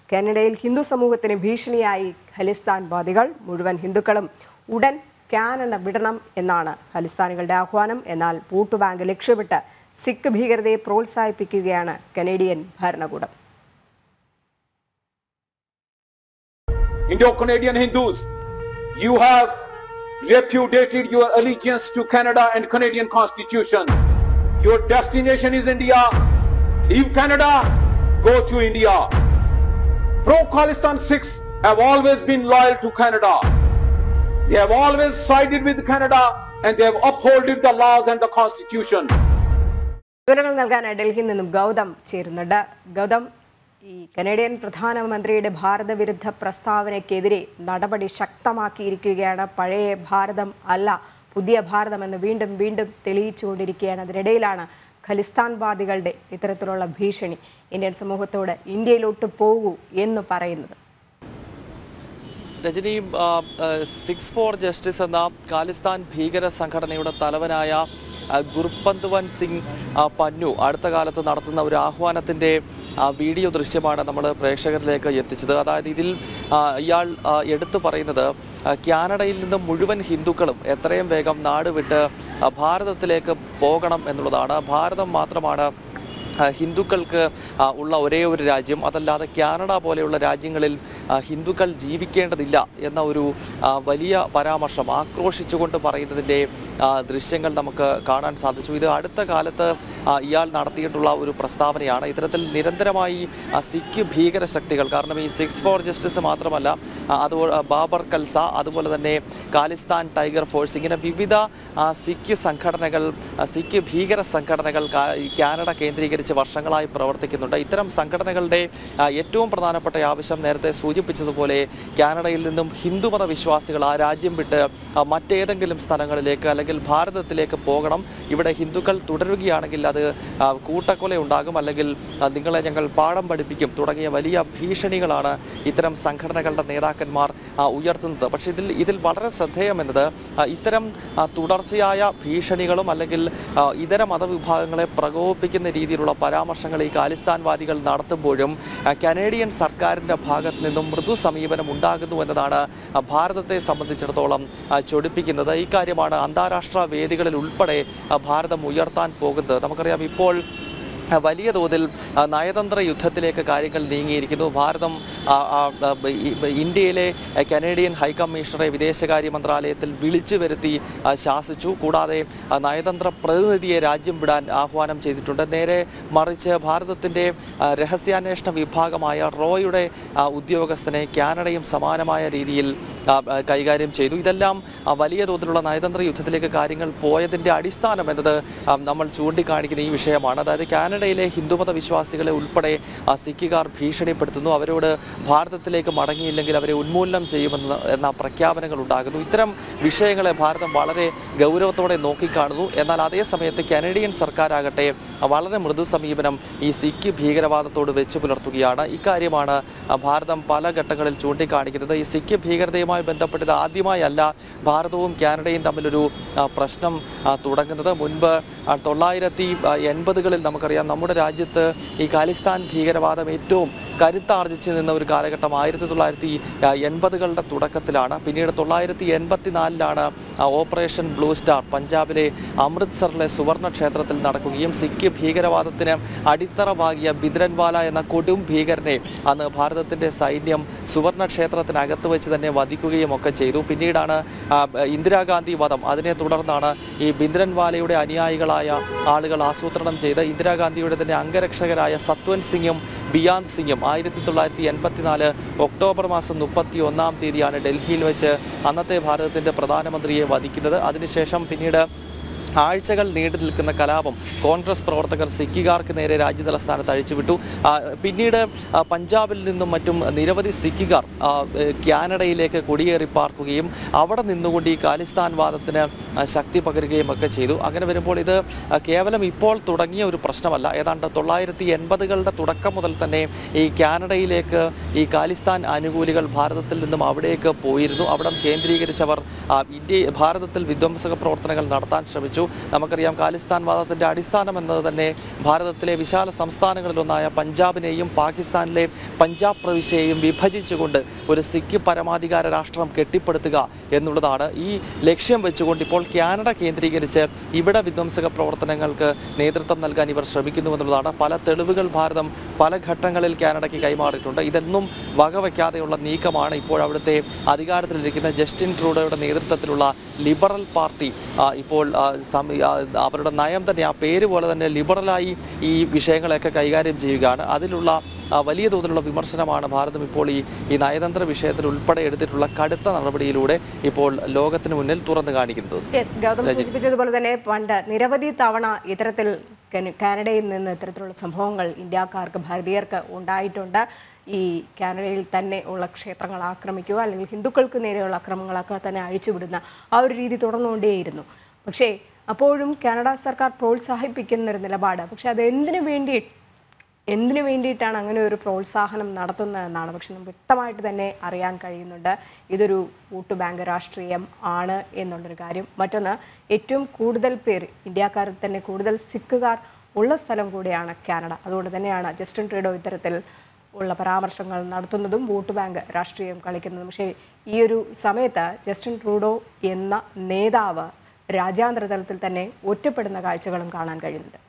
കാനഡയിൽ ഹിന്ദു സമൂഹത്തിന് ഭീഷണിയായി ഖലിസ്ഥാൻവാദികൾ മുഴുവൻ ഹിന്ദുക്കളും ഉടൻ കാനഡ വിടണം എന്നാണ് ഖലിസ്ഥാനികളുടെ ആഹ്വാനം എന്നാൽ വോട്ട് ബാങ്ക് ലക്ഷ്യമിട്ട് സിഖ് ഭീകരതയെ പ്രോത്സാഹിപ്പിക്കുകയാണ് കനേഡിയൻ ഭരണകൂടം Indo-Canadian Hindus, you have repudiated your allegiance to Canada and Canadian Constitution. Your destination is India. Leave Canada, go to India. Pro-Khalistan Sikhs have always been loyal to Canada. They have always sided with Canada and they have upholded the laws and the Constitution. വിവരങ്ങൾ നൽകാനായി ഡൽഹിയിൽ നിന്നും ഗൗതം ചേരുന്നുണ്ട് ഗൗതം ഈ Canadian പ്രധാനമന്ത്രിയുടെ ഭാരതവിരുദ്ധ പ്രസ്താവനയ്ക്കെതിരെ നടപടി ശക്തമാക്കിയിരിക്കുകയാണ് പഴയ ഭാരതം അല്ല പുതിയ ഭാരതം എന്ന് വീണ്ടും വീണ്ടും തെളിയിച്ചുകൊണ്ടിരിക്കുകയാണ് അതിനിടയിലാണ് ഖലിസ്ഥാൻവാദികളുടെ ഇത്തരത്തിലുള്ള ഭീഷണി ഇന്ത്യൻ സമൂഹത്തോട് ഇന്ത്യയിലോട്ട് പോകൂ എന്ന് പറയുന്നത് രജനി സിക്സ് ഫോർ ജസ്റ്റിസ് എന്ന ഖാലിസ്ഥാൻ ഭീകര സംഘടനയുടെ തലവനായ ആ, ഗുർപന്ത്വൻ സിംഗ് ആ, പന്നു അടുത്ത കാലത്ത് നടത്തുന്ന ഒരു ആഹ്വാനത്തിൻ്റെ ആ, വീഡിയോ ദൃശ്യമാണ് നമ്മൾ പ്രേക്ഷകരിലേക്ക് എത്തിച്ചത് അതായത് ഇതിൽ ആ, ഇയാൾ ആ, എടുത്തു പറയുന്നത് ആ, കാനഡയിൽ നിന്ന് മുഴുവൻ ഹിന്ദുക്കളും എത്രയും വേഗം നാട് വിട്ട് ആ, ഭാരതത്തിലേക്ക് പോകണം എന്നുള്ളതാണ് ഭാരതം മാത്രമാണ് ആ, ഹിന്ദുക്കൾക്ക് ആ, ഉള്ള ഒരേ ഒരു രാജ്യം അതല്ലാതെ കാനഡ പോലെയുള്ള രാജ്യങ്ങളിൽ ആ, ഹിന്ദുക്കൾ ജീവിക്കേണ്ടതില്ല എന്ന ഒരു ആ, വലിയ പരാമർശം ആക്രോശിച്ചുകൊണ്ട് പറയുന്നതിൻ്റെ ആ, ദൃശ്യങ്ങൾ നമുക്ക് കാണാൻ സാധിച്ചു ഇത് അടുത്ത കാലത്ത് ആ, ഇയാൾ നടത്തിയിട്ടുള്ള ഒരു പ്രസ്താവനയാണ് ഇത്തരത്തിൽ നിരന്തരമായി ആ, സിഖ് ഭീകര ശക്തികൾ കാരണം ഈ സിക്സ് ഫോർ ജസ്റ്റിസ് മാത്രമല്ല ആ, അതുപോലെ ബാബർ കൽസ അതുപോലെ തന്നെ ഖാലിസ്ഥാൻ ടൈഗർ ഫോഴ്സ് ഇങ്ങനെ വിവിധ ആ, സിഖ് സംഘടനകൾ ആ, സിഖ് ഭീകര സംഘടനകൾ കാ- ഈ കാനഡ കേന്ദ്രീകരിച്ച് വർഷങ്ങളായി പ്രവർത്തിക്കുന്നുണ്ട് ഇത്തരം സംഘടനകളുടെ ആ, ഏറ്റവും പ്രധാനപ്പെട്ട ആവശ്യം നേരത്തെ സൂചിപ്പിച്ചതുപോലെ കാനഡയിൽ നിന്നും ഹിന്ദുമത വിശ്വാസികൾ ആ രാജ്യം വിട്ട് ആ, മറ്റേതെങ്കിലും സ്ഥലങ്ങളിലേക്ക് അല്ലെങ്കിൽ ഭാരതത്തിലേക്ക് പോകണം ഇവിടെ ഹിന്ദുക്കൾ തുടരുകയാണെങ്കിൽ അത് ആ, കൂട്ടക്കൊല ഉണ്ടാകും അല്ലെങ്കിൽ ആ, നിങ്ങളെ ഞങ്ങൾ പാഠം പഠിപ്പിക്കും തുടങ്ങിയ വലിയ ഭീഷണികളാണ് ഇത്തരം സംഘടനകളുടെ നേതാക്കന്മാർ ആ, ഉയർത്തുന്നത് പക്ഷേ ഇതിൽ ഇതിൽ വളരെ ശ്രദ്ധേയമെന്നത് ആ, ഇത്തരം ആ, തുടർച്ചയായ ഭീഷണികളും അല്ലെങ്കിൽ ആ, ഇതര മതവിഭാഗങ്ങളെ പ്രകോപിപ്പിക്കുന്ന രീതിയിലുള്ള പരാമർശങ്ങൾ ഈ ഖാലിസ്ഥാൻവാദികൾ നടത്തുമ്പോഴും ആ, കനേഡിയൻ സർക്കാരിൻ്റെ ഭാഗത്ത് നിന്നും മൃദു സമീപനം ഉണ്ടാകുന്നു എന്നതാണ് ആ, ഭാരതത്തെ സംബന്ധിച്ചിടത്തോളം ആ, ചൊടിപ്പിക്കുന്നത് ഈ കാര്യമാണ് അന്താരാഷ്ട്ര വേദികളിൽ ഉൾപ്പെടെ ആ, ഭാരതം ഉയർത്താൻ പോകുന്നത് നമുക്കറിയാം ഇപ്പോൾ ആ, വലിയ തോതിൽ ആ, നയതന്ത്ര യുദ്ധത്തിലേക്ക് കാര്യങ്ങൾ നീങ്ങിയിരിക്കുന്നു ഭാരതം ആ, ആ, ആ, ഈ- ഇന്ത്യയിലെ ആ, കനേഡിയൻ ഹൈക്കമ്മീഷണറെ വിദേശകാര്യ മന്ത്രാലയത്തിൽ വിളിച്ചു വരുത്തി ആ, ശാസിച്ചു കൂടാതെ ആ, നയതന്ത്ര പ്രതിനിധിയെ രാജ്യം വിടാൻ ആഹ്വാനം ചെയ്തിട്ടുണ്ട് നേരെ മറിച്ച് ഭാരതത്തിൻ്റെ ആ, രഹസ്യാന്വേഷണ വിഭാഗമായ റോയുടെ ആ, ഉദ്യോഗസ്ഥനെ കാനഡയും സമാനമായ രീതിയിൽ ആ, ആ, കൈകാര്യം ചെയ്തു ഇതെല്ലാം ആ, വലിയ തോതിലുള്ള നയതന്ത്ര യുദ്ധത്തിലേക്ക് കാര്യങ്ങൾ പോയതിൻ്റെ അടിസ്ഥാനം എന്നത് ആ, നമ്മൾ ചൂണ്ടിക്കാണിക്കുന്ന ഈ വിഷയമാണ് അതായത് കാനഡയിലെ ഹിന്ദുമത വിശ്വാസികളെ ഉൾപ്പെടെ ആ, സിഖുകാർ ഭീഷണിപ്പെടുത്തുന്നു അവരോട് ഭാരതത്തിലേക്ക് മടങ്ങിയില്ലെങ്കിൽ അവരെ ഉന്മൂലനം ചെയ്യുമെന്ന് എന്ന പ്രഖ്യാപനങ്ങൾ ഉണ്ടാകുന്നു ഇത്തരം വിഷയങ്ങളെ ഭാരതം വളരെ ഗൗരവത്തോടെ നോക്കിക്കാണുന്നു എന്നാൽ അതേ സമയത്ത് കനേഡിയൻ സർക്കാരാകട്ടെ വളരെ മൃദു സമീപനം ഈ സിഖ് ഭീകരവാദത്തോട് വെച്ചു പുലർത്തുകയാണ് ഇക്കാര്യമാണ് ആ, ഭാരതം പല ഘട്ടങ്ങളിൽ ചൂണ്ടിക്കാണിക്കുന്നത് ഈ സിഖ് ഭീകരതയുമായി ബന്ധപ്പെട്ടത് ആദ്യമായല്ല ഭാരതവും കാനഡയും തമ്മിലൊരു ആ, പ്രശ്നം ആ, തുടങ്ങുന്നത് മുൻപ് ആ, തൊള്ളായിരത്തി ആ, എൺപതുകളിൽ നമുക്കറിയാം നമ്മുടെ രാജ്യത്ത് ഈ ഖാലിസ്ഥാൻ ഭീകരവാദം ഏറ്റവും കരുത്താർജിച്ച് നിന്ന ഒരു കാലഘട്ടം ആയിരത്തി തൊള്ളായിരത്തി എൺപതുകളുടെ തുടക്കത്തിലാണ് പിന്നീട് തൊള്ളായിരത്തി എൺപത്തിനാലിലാണ് ഓപ്പറേഷൻ ബ്ലൂ സ്റ്റാർ പഞ്ചാബിലെ അമൃത്സറിലെ സുവർണ ക്ഷേത്രത്തിൽ നടക്കുകയും സിഖ് ഭീകരവാദത്തിന് അടിത്തറ പാകിയ ബിദ്രൻവാല എന്ന കൊടും ഭീകരനെ അന്ന് ഭാരതത്തിൻ്റെ സൈന്യം സുവർണ ക്ഷേത്രത്തിനകത്ത് വെച്ച് തന്നെ വധിക്കുകയും ഒക്കെ ചെയ്തു പിന്നീടാണ് ആ, ഇന്ദിരാഗാന്ധി വധം അതിനെ തുടർന്നാണ് ഈ ബിന്ദ്രൻവാലയുടെ അനുയായികളായ ആളുകൾ ആസൂത്രണം ചെയ്ത് ഇന്ദിരാഗാന്ധിയുടെ തന്നെ അംഗരക്ഷകരായ സത്വൻ സിംഗും ബിയാന്ത് സിംഗും ആയിരത്തി തൊള്ളായിരത്തി എൺപത്തിനാല് ഒക്ടോബർ മാസം മുപ്പത്തി ഒന്നാം തീയതിയാണ് ഡൽഹിയിൽ വെച്ച് അന്നത്തെ ഭാരതത്തിൻ്റെ പ്രധാനമന്ത്രിയെ വധിക്കുന്നത് അതിനുശേഷം പിന്നീട് ആഴ്ചകൾ നീണ്ടു നിൽക്കുന്ന കലാപം കോൺഗ്രസ് പ്രവർത്തകർ സിഖുകാർക്ക് നേരെ രാജ്യതലസ്ഥാനത്ത് അഴിച്ചുവിട്ടു ആ, പിന്നീട് ആ, പഞ്ചാബിൽ നിന്നും മറ്റും നിരവധി സിഖുകാർ ആ, ഏ, കാനഡയിലേക്ക് കുടിയേറി പാർക്കുകയും അവിടെ നിന്നുകൊണ്ട് ഈ ഖാലിസ്ഥാൻ വാദത്തിന് ആ, ശക്തി പകരുകയും ഒക്കെ ചെയ്തു അങ്ങനെ വരുമ്പോൾ ഇത് ആ, കേവലം ഇപ്പോൾ തുടങ്ങിയ ഒരു പ്രശ്നമല്ല ഏതാണ്ട് തൊള്ളായിരത്തി എൺപതുകളുടെ തുടക്കം മുതൽ തന്നെ ഈ കാനഡയിലേക്ക് ഈ ഖാലിസ്ഥാൻ അനുകൂലികൾ ഭാരതത്തിൽ നിന്നും അവിടേക്ക് പോയിരുന്നു അവിടം കേന്ദ്രീകരിച്ചവർ ആ, ഇന്ത്യ ഭാരതത്തിൽ വിധ്വംസക പ്രവർത്തനങ്ങൾ നടത്താൻ ശ്രമിച്ചു വിമർശിച്ചു നമുക്കറിയാം ഖാലിസ്ഥാൻ വാദത്തിന്റെ അടിസ്ഥാനം എന്നത് തന്നെ ഭാരതത്തിലെ വിശാല സംസ്ഥാനങ്ങളിലൊന്നായ പഞ്ചാബിനെയും പാകിസ്ഥാനിലെ പഞ്ചാബ് പ്രവിശ്യയെയും വിഭജിച്ചുകൊണ്ട് ഒരു സിഖ് പരമാധികാര രാഷ്ട്രം കെട്ടിപ്പടുത്തുക എന്നുള്ളതാണ് ഈ ലക്ഷ്യം വെച്ചുകൊണ്ട് ഇപ്പോൾ കാനഡ കേന്ദ്രീകരിച്ച് ഇവിടെ വിധ്വംസക പ്രവർത്തനങ്ങൾക്ക് നേതൃത്വം നൽകാൻ ഇവർ ശ്രമിക്കുന്നു എന്നുള്ളതാണ് പല തെളിവുകൾ ഭാരതം പല ഘട്ടങ്ങളിൽ കാനഡയ്ക്ക് കൈമാറിയിട്ടുണ്ട് ഇതൊന്നും വകവയ്ക്കാതെയുള്ള നീക്കമാണ് ഇപ്പോൾ അവിടുത്തെ അധികാരത്തിലിരിക്കുന്ന ജസ്റ്റിൻ ട്രൂഡോയുടെ നേതൃത്വത്തിലുള്ള ലിബറൽ പാർട്ടി ആ, ഇപ്പോൾ ആ, സം- ആ, അവരുടെ നയം തന്നെ ആ പേര് പോലെ തന്നെ ലിബറലായി ഈ വിഷയങ്ങളെയൊക്കെ കൈകാര്യം ചെയ്യുകയാണ് അതിലുള്ള ആ, വലിയ തോതിലുള്ള വിമർശനമാണ് ഭാരതം ഇപ്പോൾ ഈ ഈ നയതന്ത്ര വിഷയത്തിൽ ഉൾപ്പെടെ എടുത്തിട്ടുള്ള കടുത്ത നടപടിയിലൂടെ ഇപ്പോൾ ലോകത്തിന് മുന്നിൽ തുറന്നു കാണിക്കുന്നത് യെസ് ഗൗതം സൂചിപ്പിച്ചതുപോലെ തന്നെ പണ്ട് നിരവധി തവണ ഇത്തരത്തിൽ കന- കാനഡയിൽ നിന്ന് ഇത്തരത്തിലുള്ള സംഭവങ്ങൾ ഇന്ത്യക്കാർക്ക് ഭാരതീയർക്ക് ഉണ്ടായിട്ടുണ്ട് ഈ കാനഡയിൽ തന്നെ ഉള്ള ക്ഷേത്രങ്ങൾ ആക്രമിക്കുക അല്ലെങ്കിൽ ഹിന്ദുക്കൾക്ക് നേരെയുള്ള അക്രമങ്ങളൊക്കെ തന്നെ അഴിച്ചുവിടുന്ന ആ ഒരു രീതി തുടർന്നുകൊണ്ടേയിരുന്നു പക്ഷേ അപ്പോഴും കാനഡ സർക്കാർ പ്രോത്സാഹിപ്പിക്കുന്ന ഒരു നിലപാട് പക്ഷേ അത് എന്തിനു വേണ്ടി എന്തിനു വേണ്ടിയിട്ടാണ് അങ്ങനെ ഒരു പ്രോത്സാഹനം നടത്തുന്നതെന്നാണ് പക്ഷെ നമുക്ക് വ്യക്തമായിട്ട് തന്നെ അറിയാൻ കഴിയുന്നുണ്ട് ഇതൊരു വോട്ട് ബാങ്ക് രാഷ്ട്രീയം ആണ് എന്നുള്ളൊരു കാര്യം മറ്റൊന്ന് ഏറ്റവും കൂടുതൽ പേർ ഇന്ത്യക്കാരിൽ തന്നെ കൂടുതൽ സിഖുകാർ ഉള്ള സ്ഥലം കൂടിയാണ് കാനഡ അതുകൊണ്ട് തന്നെയാണ് ജസ്റ്റിൻ ട്രൂഡോ ഇത്തരത്തിൽ ഉള്ള പരാമർശങ്ങൾ നടത്തുന്നതും വോട്ട് ബാങ്ക് രാഷ്ട്രീയം കളിക്കുന്നതും പക്ഷേ ഈ ഒരു സമയത്ത് ജസ്റ്റിൻ ട്രൂഡോ എന്ന നേതാവ് രാജ്യാന്തര തലത്തിൽ തന്നെ ഒറ്റപ്പെടുന്ന കാഴ്ചകളും കാണാൻ കഴിയുന്നുണ്ട്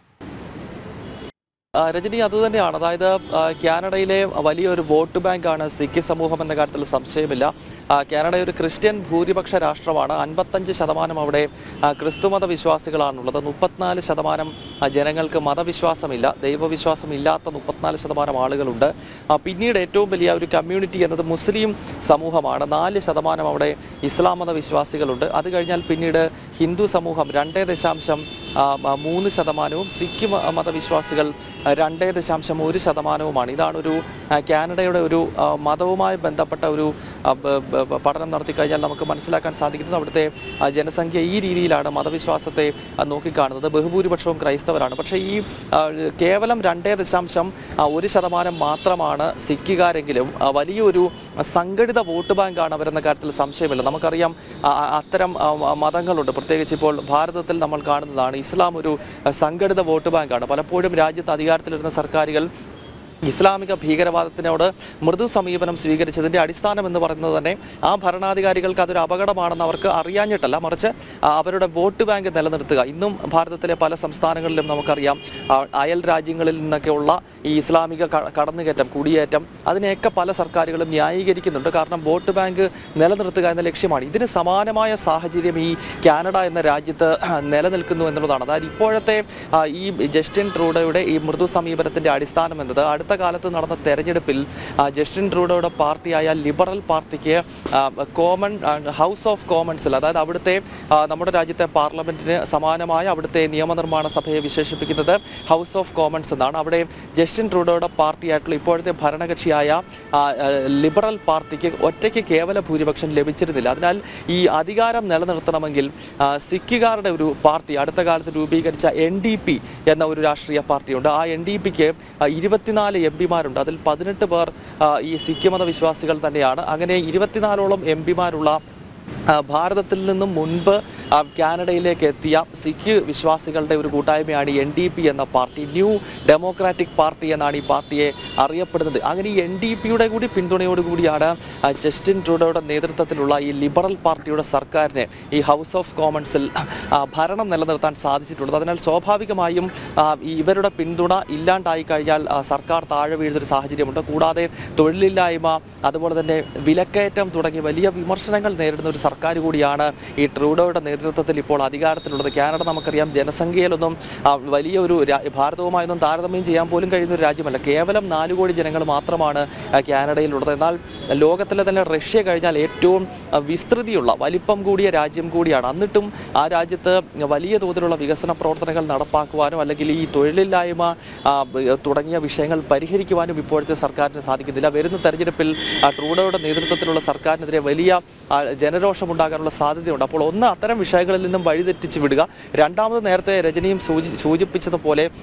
ആ, രജനി അതുതന്നെയാണ് അതായത് ആ, കാനഡയിലെ വലിയൊരു വോട്ട് ബാങ്കാണ് സിഖ് സമൂഹം എന്ന കാര്യത്തിൽ സംശയമില്ല ആ, കാനഡ ഒരു ക്രിസ്ത്യൻ ഭൂരിപക്ഷ രാഷ്ട്രമാണ് അൻപത്തഞ്ച് ശതമാനം അവിടെ ആ, ക്രിസ്തുമത വിശ്വാസികളാണുള്ളത് മുപ്പത്തിനാല് ശതമാനം ആ, ജനങ്ങൾക്ക് മതവിശ്വാസമില്ല ദൈവവിശ്വാസം ഇല്ലാത്ത മുപ്പത്തിനാല് ശതമാനം ആളുകളുണ്ട് ആ, പിന്നീട് ഏറ്റവും വലിയ ഒരു കമ്മ്യൂണിറ്റി എന്നത് മുസ്ലിം സമൂഹമാണ് നാല് ശതമാനം അവിടെ ഇസ്ലാം മത വിശ്വാസികളുണ്ട് അത് കഴിഞ്ഞാൽ പിന്നീട് ഹിന്ദു സമൂഹം രണ്ടേ ദശാംശം ആ, ആ, മൂന്ന് ശതമാനവും സിഖ് മ- മതവിശ്വാസികൾ ആ, രണ്ടേ ദശാംശം ഒരു ശതമാനവുമാണ് ഇതാണ് ഒരു ആ, കാനഡയുടെ ഒരു ആ, മതവുമായി ബന്ധപ്പെട്ട ഒരു ആ, ബ- ബ- ബ- പഠനം നടത്തി കഴിഞ്ഞാൽ നമുക്ക് മനസ്സിലാക്കാൻ സാധിക്കുന്നത് അവിടുത്തെ ആ, ജനസംഖ്യ ഈ രീതിയിലാണ് മതവിശ്വാസത്തെ ആ, നോക്കിക്കാണുന്നത് ബഹുഭൂരിപക്ഷവും ക്രൈസ്തവരാണ് പക്ഷേ ഈ ആ, കേവലം രണ്ടേ ദശാംശം ആ, ഒരു ശതമാനം മാത്രമാണ് സിഖുകാരെങ്കിലും ആ, വലിയൊരു സംഘടിത വോട്ട് ബാങ്കാണ് അവരെന്ന കാര്യത്തിൽ സംശയമില്ല നമുക്കറിയാം ആ, ആ, അത്തരം ആ, ആ, മതങ്ങളുണ്ട് പ്രത്യേകിച്ച് ഇപ്പോൾ ഭാരതത്തിൽ നമ്മൾ കാണുന്നതാണ് ഇസ്ലാം ഒരു ആ, സംഘടിത വോട്ട് ബാങ്കാണ് പലപ്പോഴും രാജ്യത്ത് അധികാരത്തിലിരുന്ന സർക്കാരുകൾ ഇസ്ലാമിക ഭീകരവാദത്തിനോട് മൃദു സമീപനം സ്വീകരിച്ചതിന്റെ അടിസ്ഥാനം എന്ന് പറയുന്നത് തന്നെ ആ ഭരണാധികാരികൾക്ക് അതൊരു അപകടമാണെന്ന് അവർക്ക് അറിയാഞ്ഞിട്ടല്ല മറിച്ച് ആ, അവരുടെ വോട്ട് ബാങ്ക് നിലനിർത്തുക ഇന്നും ഭാരതത്തിലെ പല സംസ്ഥാനങ്ങളിലും നമുക്കറിയാം ആ, അയൽ രാജ്യങ്ങളിൽ നിന്നൊക്കെയുള്ള ഈ ഇസ്ലാമിക ക- കടന്നുകയറ്റം കുടിയേറ്റം അതിനെയൊക്കെ പല സർക്കാരുകളും ന്യായീകരിക്കുന്നുണ്ട് കാരണം വോട്ട് ബാങ്ക് നിലനിർത്തുക എന്ന ലക്ഷ്യമാണ് ഇതിന് സമാനമായ സാഹചര്യം ഈ കാനഡ എന്ന രാജ്യത്ത് നിലനിൽക്കുന്നു എന്നുള്ളതാണ് അതായത് ഇപ്പോഴത്തെ ആ, ഈ ജസ്റ്റിൻ ട്രൂഡോയുടെ ഈ മൃദു സമീപനത്തിന്റെ അടിസ്ഥാനം എന്നത് അടുത്ത കാലത്ത് നടന്ന തെരഞ്ഞെടുപ്പിൽ ആ, ജസ്റ്റിൻ ട്രൂഡോയുടെ പാർട്ടിയായ ലിബറൽ പാർട്ടിക്ക് ആ, കോമൺ ആ, ഹൗസ് ഓഫ് കോമൺസിൽ അതായത് അവിടുത്തെ ആ, നമ്മുടെ രാജ്യത്തെ പാർലമെന്റിന് സമാനമായ അവിടുത്തെ നിയമനിർമ്മാണ സഭയെ വിശേഷിപ്പിക്കുന്നത് ഹൗസ് ഓഫ് കോമൺസ് എന്നാണ് അവിടെ ജസ്റ്റിൻ ട്രൂഡോയുടെ പാർട്ടിയായിട്ടുള്ള ഇപ്പോഴത്തെ ഭരണകക്ഷിയായ ആ, ആ, ലിബറൽ പാർട്ടിക്ക് ഒറ്റയ്ക്ക് കേവല ഭൂരിപക്ഷം ലഭിച്ചിരുന്നില്ല അതിനാൽ ഈ അധികാരം നിലനിർത്തണമെങ്കിൽ ആ, സിഖുകാരുടെ ഒരു പാർട്ടി അടുത്ത കാലത്ത് രൂപീകരിച്ച എൻ ഡി പി എന്ന ഒരു രാഷ്ട്രീയ പാർട്ടിയുണ്ട് ആ എൻ ഡി പിക്ക് ഇരുപത്തിനാല് എം പിമാരുണ്ട് അതിൽ പതിനെട്ട് പേർ ആ, ഈ സിഖ് മത വിശ്വാസികൾ തന്നെയാണ് അങ്ങനെ ഇരുപത്തിനാലോളം എം പിമാരുള്ള ആ, ഭാരതത്തിൽ നിന്നും മുൻപ് ആ, കാനഡയിലേക്ക് എത്തിയ സിഖ് വിശ്വാസികളുടെ ഒരു കൂട്ടായ്മയാണ് എൻ ഡി പി എന്ന പാർട്ടി ന്യൂ ഡെമോക്രാറ്റിക് പാർട്ടി എന്നാണ് ഈ പാർട്ടിയെ അറിയപ്പെടുന്നത് അങ്ങനെ ഈ എൻ ഡി പിയുടെ കൂടി പിന്തുണയോടുകൂടിയാണ് ആ, ജസ്റ്റിൻ ട്രൂഡോയുടെ നേതൃത്വത്തിലുള്ള ഈ ലിബറൽ പാർട്ടിയുടെ സർക്കാരിന് ഈ ഹൗസ് ഓഫ് കോമൺസിൽ ആ, ഭരണം നിലനിർത്താൻ സാധിച്ചിട്ടുള്ളത് അതിനാൽ സ്വാഭാവികമായും ആ, ഈ ഇവരുടെ പിന്തുണ ഇല്ലാണ്ടായി കഴിഞ്ഞാൽ ആ, സർക്കാർ താഴെ വീഴുന്നൊരു സാഹചര്യമുണ്ട് കൂടാതെ തൊഴിലില്ലായ്മ അതുപോലെ തന്നെ വിലക്കയറ്റം തുടങ്ങിയ വലിയ വിമർശനങ്ങൾ നേരിടുന്ന ഒരു സർക്കാർ കൂടിയാണ് ഈ ട്രൂഡോയുടെ നേതൃത്വത്തിൽ ഇപ്പോൾ അധികാരത്തിലുള്ളത് കാനഡ നമുക്കറിയാം ജനസംഖ്യയിലൊന്നും ആ, വലിയ ഒരു രാ- ഭാരതവുമായൊന്നും താരതമ്യം ചെയ്യാൻ പോലും കഴിയുന്ന ഒരു രാജ്യമല്ല കേവലം നാല് കോടി ജനങ്ങൾ മാത്രമാണ് ആ, കാനഡയിലുള്ളത് എന്നാൽ ലോകത്തിലെ തന്നെ റഷ്യ കഴിഞ്ഞാൽ ഏറ്റവും ആ, വിസ്തൃതിയുള്ള വലിപ്പം കൂടിയ രാജ്യം കൂടിയാണ് എന്നിട്ടും ആ രാജ്യത്ത് വലിയ തോതിലുള്ള വികസന പ്രവർത്തനങ്ങൾ നടപ്പാക്കുവാനോ അല്ലെങ്കിൽ ഈ തൊഴിലില്ലായ്മ ആ, ബ- തുടങ്ങിയ വിഷയങ്ങൾ പരിഹരിക്കുവാനും ഇപ്പോഴത്തെ സർക്കാരിന് സാധിക്കുന്നില്ല വരുന്ന തെരഞ്ഞെടുപ്പിൽ ആ, ട്രൂഡോയുടെ നേതൃത്വത്തിലുള്ള സർക്കാരിനെതിരെ വലിയ ആ, ജനരോഷമുണ്ടാകാനുള്ള സാധ്യതയുണ്ട് അപ്പോൾ ഒന്ന് അത്തരം വിഷയങ്ങളിൽ നിന്നും വഴിതെറ്റിച്ച് വിടുക രണ്ടാമത് നേരത്തെ രജനിയും സൂചി സൂചിപ്പിച്ചതുപോലെ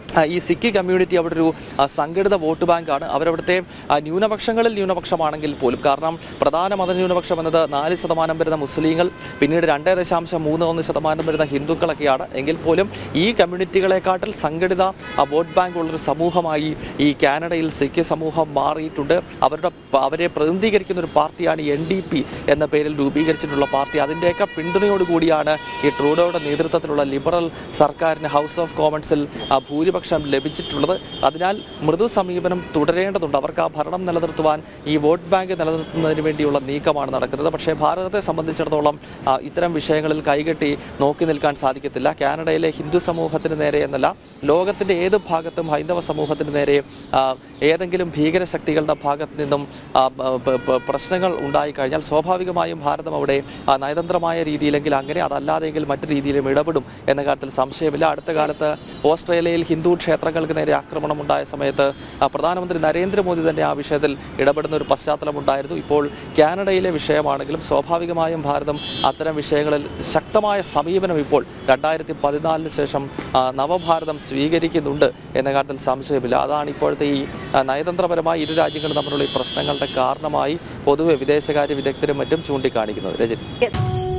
ആ, ഈ സിഖ് കമ്മ്യൂണിറ്റി അവിടെ ഒരു ആ, സംഘടിത വോട്ട് ബാങ്കാണ് അവരവിടുത്തെ ആ, ന്യൂനപക്ഷങ്ങളിൽ ന്യൂനപക്ഷമാണെങ്കിൽ പോലും കാരണം പ്രധാന മതന്യൂനപക്ഷം എന്നത് നാല് ശതമാനം വരുന്ന മുസ്ലിങ്ങൾ പിന്നീട് രണ്ടേ ദശാംശം മൂന്ന് ഒന്ന് ശതമാനം വരുന്ന ഹിന്ദുക്കളൊക്കെയാണ് എങ്കിൽ പോലും ഈ കമ്മ്യൂണിറ്റികളെക്കാട്ടിൽ സംഘടിത ആ, വോട്ട് ബാങ്ക് ഉള്ളൊരു സമൂഹമായി ഈ കാനഡയിൽ സിഖ് സമൂഹം മാറിയിട്ടുണ്ട് അവരുടെ അവരെ പ്രതിനിധീകരിക്കുന്ന ഒരു പാർട്ടിയാണ് എൻ ഡി പി എന്ന പേരിൽ രൂപീകരിച്ചിട്ടുള്ള പാർട്ടി അതിൻ്റെയൊക്കെ പിന്തുണയോടുകൂടിയാണ് ഈ ട്രൂഡോയുടെ നേതൃത്വത്തിലുള്ള ലിബറൽ സർക്കാരിന് ഹൗസ് ഓഫ് കോമൺസിൽ ആ, ഭൂരിപക്ഷം ലഭിച്ചിട്ടുള്ളത് അതിനാൽ മൃദു സമീപനം തുടരേണ്ടതുണ്ട് അവർക്ക് ആ ഭരണം നിലനിർത്തുവാൻ ഈ വോട്ട് ബാങ്ക് നിലനിർത്തുന്നതിന് വേണ്ടിയുള്ള നീക്കമാണ് നടക്കുന്നത് പക്ഷേ ഭാരതത്തെ സംബന്ധിച്ചിടത്തോളം ആ, ഇത്തരം വിഷയങ്ങളിൽ കൈകെട്ടി നോക്കി നിൽക്കാൻ സാധിക്കത്തില്ല കാനഡയിലെ ഹിന്ദു സമൂഹത്തിന് നേരെ എന്നല്ല ലോകത്തിൻ്റെ ഏത് ഭാഗത്തും ഹൈന്ദവ സമൂഹത്തിന് നേരെ ആ, ഏതെങ്കിലും ഭീകരശക്തികളുടെ ഭാഗത്ത് നിന്നും ആ, പ- പ- പ- പ്രശ്നങ്ങൾ ഉണ്ടായിക്കഴിഞ്ഞാൽ സ്വാഭാവികമായും ഭാരതം അവിടെ ആ, നയതന്ത്രമായ രീതിയിലെങ്കിൽ അങ്ങനെ അതല്ലാതെങ്കിൽ മറ്റു രീതിയിലും ഇടപെടും എന്ന കാര്യത്തിൽ സംശയമില്ല അടുത്ത കാലത്ത് ഓസ്ട്രേലിയയിൽ ഹിന്ദു ക്ഷേത്രങ്ങൾക്ക് നേരെ ആക്രമണം ഉണ്ടായ സമയത്ത് ആ, പ്രധാനമന്ത്രി നരേന്ദ്രമോദി തന്നെ ആ വിഷയത്തിൽ ഇടപെടുന്ന ഒരു പശ്ചാത്തലം ഉണ്ടായിരുന്നു ഇപ്പോൾ കാനഡയിലെ വിഷയമാണെങ്കിലും സ്വാഭാവികമായും ഭാരതം അത്തരം വിഷയങ്ങളിൽ ശക്തമായ സമീപനം ഇപ്പോൾ രണ്ടായിരത്തി പതിനാലിന് ശേഷം ആ, നവഭാരതം സ്വീകരിക്കുന്നുണ്ട് എന്ന കാര്യത്തിൽ സംശയമില്ല അതാണ് ഇപ്പോഴത്തെ ഈ ആ, നയതന്ത്രപരമായി ഇരു രാജ്യങ്ങളും തമ്മിലുള്ള ഈ പ്രശ്നങ്ങളുടെ കാരണമായി പൊതുവെ വിദേശകാര്യ വിദഗ്ധരും മറ്റും ചൂണ്ടിക്കാണിക്കുന്നത് രജനി യെസ്